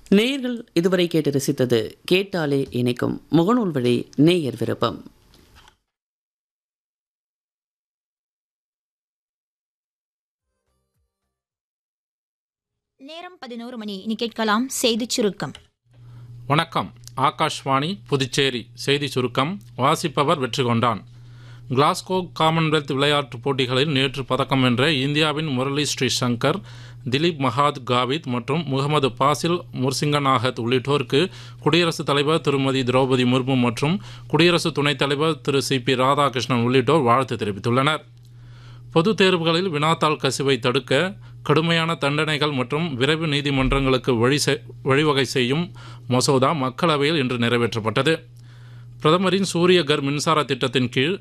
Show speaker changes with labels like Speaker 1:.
Speaker 1: நேயர்கள் இதுவரை கேட்டு ரசித்தது கேட்டாலே இணைக்கும் முகநூல் வழி நேயர் விருப்பம்
Speaker 2: நேரம் பதினோரு மணி இனி கேட்கலாம் செய்திச் சுருக்கம்
Speaker 3: வணக்கம் ஆகாஷ்வாணி புதுச்சேரி செய்தி சுருக்கம் வாசிப்பவர் வெற்றி கொண்டான் கிளாஸ்கோ காமன்வெல்த் விளையாட்டுப் போட்டிகளில் நேற்று பதக்கம் வென்ற இந்தியாவின் முரளி ஸ்ரீ சங்கர் திலீப் மகாத் காவித் மற்றும் முகமது பாசில் முர்சிங்கநாகத் உள்ளிட்டோருக்கு குடியரசுத் தலைவர் திருமதி திரௌபதி முர்மு மற்றும் குடியரசு துணைத் தலைவர் திரு சி பி ராதாகிருஷ்ணன் உள்ளிட்டோர் வாழ்த்து தெரிவித்துள்ளனர் பொதுத் தேர்வுகளில் வினாத்தாள் கசிவை தடுக்க கடுமையான தண்டனைகள் மற்றும் விரைவு நீதிமன்றங்களுக்கு வழி செ- வழிவகை செய்யும் மசோதா மக்களவையில் இன்று நிறைவேற்றப்பட்டது பிரதமரின் சூரிய கர் மின்சார திட்டத்தின் கீழ்